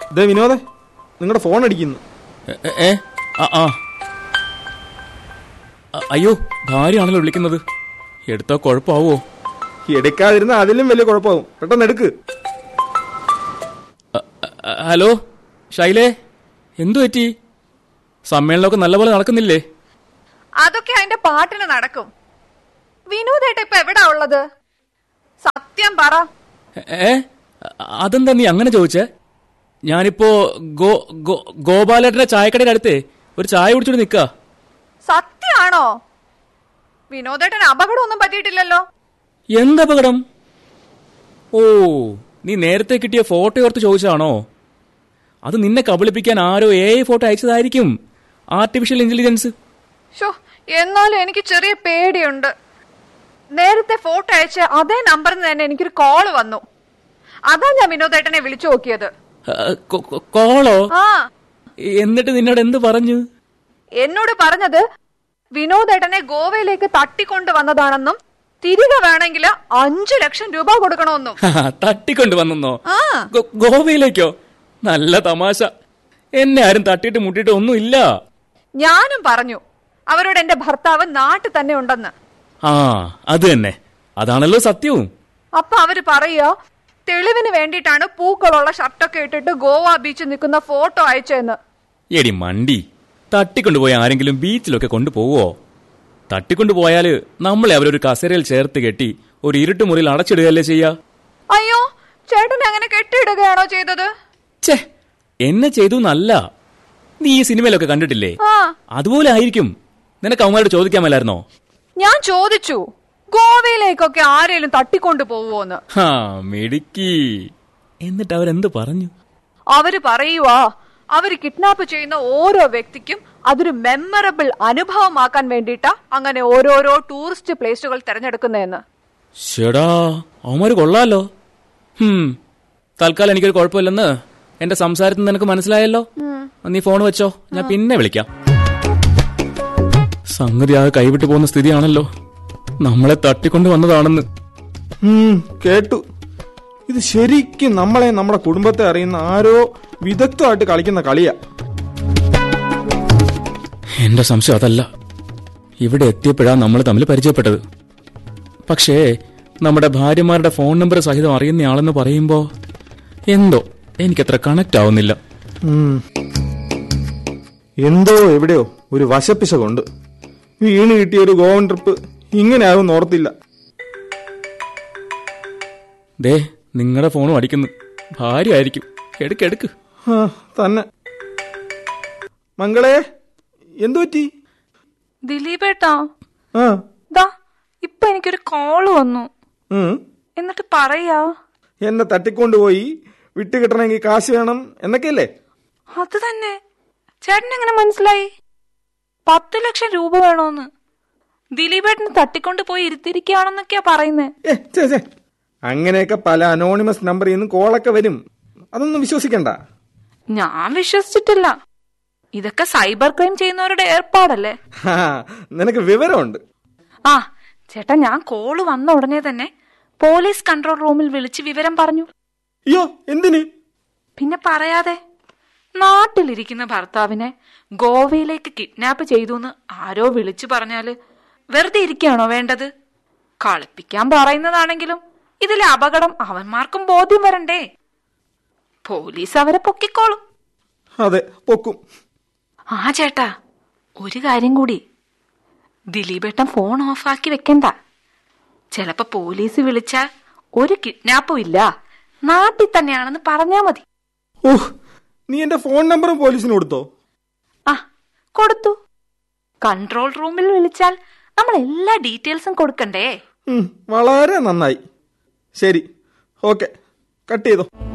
ദേ വിനോദേ നിങ്ങളുടെ ഫോൺ അടിക്കുന്നു A- A- ഏ ആ ആ അ- അയ്യോ ഭാര്യയാണല്ലോ വിളിക്കുന്നത് എടുത്താ കുഴപ്പമാവോ എടുക്കാതിരുന്ന അതിലും വലിയ കുഴപ്പമാവും പെട്ടെന്ന് എടുക്ക് അ- അ- ഹലോ ഷൈലേ എന്തു പറ്റി സമ്മേളനമൊക്കെ നല്ലപോലെ നടക്കുന്നില്ലേ അതൊക്കെ അതിന്റെ പാട്ടിന് നടക്കും വിനോദേട്ട ഇപ്പൊ എവിടാ ഉള്ളത് സത്യം പറ എ- ഏ അ- അതെന്താ നീ അങ്ങനെ ചോദിച്ചേ ഞാനിപ്പോ ഗോ ഗോ- ഗോപാലേട്ടന്റെ ചായക്കടയുടെ അടുത്തേ ഒരു ചായ കുടിച്ചോണ്ട് നിക്കാ സത്യാണോ വിനോദേട്ടന് അപകടമൊന്നും പറ്റിയിട്ടില്ലല്ലോ എന്ത് അപകടം ഓ നീ നേരത്തെ കിട്ടിയ ഫോട്ടോ ഓർത്ത് ചോദിച്ചതാണോ അത് നിന്നെ കബളിപ്പിക്കാൻ ആരോ എ ഫോട്ടോ അയച്ചതായിരിക്കും ആർട്ടിഫിഷ്യൽ ഇന്റലിജൻസ് ഷോ എന്നാലും എനിക്ക് ചെറിയ പേടിയുണ്ട് നേരത്തെ ഫോട്ടോ അയച്ച അതേ നമ്പറിൽ നിന്ന് തന്നെ എനിക്കൊരു കോള് വന്നു അതാ ഞാൻ വിനോദേട്ടനെ വിളിച്ചു നോക്കിയത് ആ, കൊ- കൊ- കോളോ ആ എന്നിട്ട് നിന്നോട് എന്ത് പറഞ്ഞു എന്നോട് പറഞ്ഞത് വിനോദേട്ടനെ ഗോവയിലേക്ക് തട്ടിക്കൊണ്ടു വന്നതാണെന്നും തിരികെ വേണമെങ്കിൽ അഞ്ചു ലക്ഷം രൂപ കൊടുക്കണമെന്നും തട്ടിക്കൊണ്ട് വന്നെന്നോ ആ ഗോ- ഗോവയിലേക്കോ നല്ല തമാശ എന്നെ ആരും തട്ടിയിട്ട് മുട്ടിയിട്ട് ഒന്നുമില്ല ഞാനും പറഞ്ഞു അവരോട് എന്റെ ഭർത്താവ് നാട്ടിൽ തന്നെ ഉണ്ടെന്ന് ആ അത് തന്നെ അതാണല്ലോ സത്യവും അപ്പൊ അവര് പറയുക തെളിവിന് വേണ്ടിയിട്ടാണ് പൂക്കളുള്ള ഷർട്ടൊക്കെ ഇട്ടിട്ട് ഗോവ ബീച്ചിൽ നിൽക്കുന്ന ഫോട്ടോ അയച്ചതെന്ന് എടി മണ്ടി തട്ടിക്കൊണ്ടുപോയ ആരെങ്കിലും ബീച്ചിലൊക്കെ കൊണ്ടുപോവോ തട്ടിക്കൊണ്ടുപോയാല് നമ്മളെ അവരൊരു കസേരയിൽ ചേർത്ത് കെട്ടി ഒരു ഇരുട്ട് മുറിയിൽ അടച്ചിടുകയല്ലേ ചെയ്യാ അയ്യോ ചേട്ടൻ അങ്ങനെ കെട്ടിയിടുകയാണോ ചെയ്തത് ഛേ എന്നെ ചെയ്തു എന്നല്ല നീ ഈ സിനിമയിലൊക്കെ കണ്ടിട്ടില്ലേ ആ അതുപോലെ ആയിരിക്കും നിനക്ക് അവന്മാരോട് ചോദിക്കാൻ മേലായിരുന്നോ ഞാൻ ചോദിച്ചു ഗോവയിലേക്കൊക്കെ ആരെങ്കിലും തട്ടിക്കൊണ്ടു പോവുമോന്ന് ഹാ മിടുക്കി എന്നിട്ട് അവരെന്ത് പറഞ്ഞു അവര് പറയുവാ അവര് കിഡ്നാപ്പ് ചെയ്യുന്ന ഓരോ വ്യക്തിക്കും അതൊരു മെമ്മറബിൾ അനുഭവമാക്കാൻ വേണ്ടിയിട്ടാ അങ്ങനെ ഓരോരോ ടൂറിസ്റ്റ് പ്ലേസുകൾ തിരഞ്ഞെടുക്കുന്നതെന്ന് ഷെടാ അവന്മാര് കൊള്ളാലോ ഹും തൽക്കാലം എനിക്കൊരു കുഴപ്പമില്ലെന്ന് എന്റെ സംസാരത്തിൽ നിന്ന് നിനക്ക് മനസ്സിലായല്ലോ നീ ഫോൺ വെച്ചോ ഞാൻ പിന്നെ വിളിക്കാം സംഗതി ആകെ കൈവിട്ടു പോകുന്ന സ്ഥിതിയാണല്ലോ നമ്മളെ തട്ടിക്കൊണ്ട് വന്നതാണെന്ന് ഉം, കേട്ടു ഇത് ശരിക്കും നമ്മളെ നമ്മുടെ കുടുംബത്തെ അറിയുന്ന ആരോ വിദഗ്ധമായിട്ട് കളിക്കുന്ന കളിയാ എന്റെ സംശയം അതല്ല ഇവിടെ എത്തിയപ്പോഴാ നമ്മൾ തമ്മിൽ പരിചയപ്പെട്ടത് പക്ഷേ നമ്മുടെ ഭാര്യമാരുടെ ഫോൺ നമ്പർ സഹിതം അറിയുന്നയാളെന്ന് പറയുമ്പോ എന്തോ എനിക്കത്ര കണക്ട് ആവുന്നില്ല ഉം. എന്തോ എവിടെയോ ഒരു വശപ്പിശകുണ്ട് വീണ് കിട്ടിയ ഒരു ഗോവൻ ട്രിപ്പ് ഇങ്ങനെ ആകുമെന്ന് ഓർത്തില്ല ദേ നിങ്ങളുടെ ഫോണും അടിക്കുന്നു ഭാര്യ ആയിരിക്കും എടുക്ക് എടുക്ക് ആ, തന്നെ മംഗളെ എന്തു പറ്റി ദിലീപേട്ടാ ആ ദാ ഇപ്പൊ എനിക്കൊരു കോള് വന്നു ഉം. എന്നിട്ട് പറയാ എന്നെ തട്ടിക്കൊണ്ടുപോയി വിട്ടുകിട്ടണമെങ്കിൽ കാശ് വേണം എന്നൊക്കെയല്ലേ അത് തന്നെ ചേട്ടൻ എങ്ങനെ മനസ്സിലായി പത്ത് ലക്ഷം രൂപ വേണോന്ന് ദിലീപേട്ടന് തട്ടിക്കൊണ്ട് പോയി ഇരുത്തിരിക്കുകയാണെന്നൊക്കെയാ പറയുന്നേ ഏ ചേ ചേ അങ്ങനെയൊക്കെ പല അനോണിമസ് നമ്പറിൽ നിന്ന് കോളൊക്കെ വരും അതൊന്നും വിശ്വസിക്കണ്ട ഞാൻ വിശ്വസിച്ചിട്ടില്ല ഇതൊക്കെ സൈബർ ക്രൈം ചെയ്യുന്നവരുടെ ഏർപ്പാടല്ലേ ഹാ, നിനക്ക് വിവരമുണ്ട് ആ ചേട്ടാ ഞാൻ കോള് വന്ന ഉടനെ തന്നെ പോലീസ് കൺട്രോൾ റൂമിൽ വിളിച്ച് വിവരം പറഞ്ഞു അയ്യോ എന്തിന് പിന്നെ പറയാതെ നാട്ടിലിരിക്കുന്ന ഭർത്താവിനെ ഗോവയിലേക്ക് കിഡ്നാപ്പ് ചെയ്തു എന്ന് ആരോ വിളിച്ചു പറഞ്ഞാല് വെറുതെ ഇരിക്കുകയാണോ വേണ്ടത് കളിപ്പിക്കാൻ പറയുന്നതാണെങ്കിലും ഇതിലെ അപകടം അവന്മാർക്കും ബോധ്യം വരണ്ടേ പോലീസ് അവരെ പൊക്കിക്കോളും അതെ പൊക്കും ആ ചേട്ടാ ഒരു കാര്യം കൂടി ദിലീപേട്ടൻ ഫോൺ ഓഫാക്കി വെക്കണ്ട ചിലപ്പോ പോലീസ് വിളിച്ചാൽ ഒരു കിഡ്നാപ്പും ഇല്ല നാട്ടിൽ തന്നെയാണെന്ന് പറഞ്ഞാ മതി ഓഹ് നീ എന്റെ ഫോൺ നമ്പറും പോലീസിന് കൊടുത്തോ ആ കൊടുത്തു കൺട്രോൾ റൂമിൽ വിളിച്ചാൽ നമ്മൾ എല്ലാ ഡീറ്റെയിൽസും കൊടുക്കണ്ടേ ഉം, വളരെ നന്നായി ശരി ഓക്കെ കട്ട് ചെയ്തോ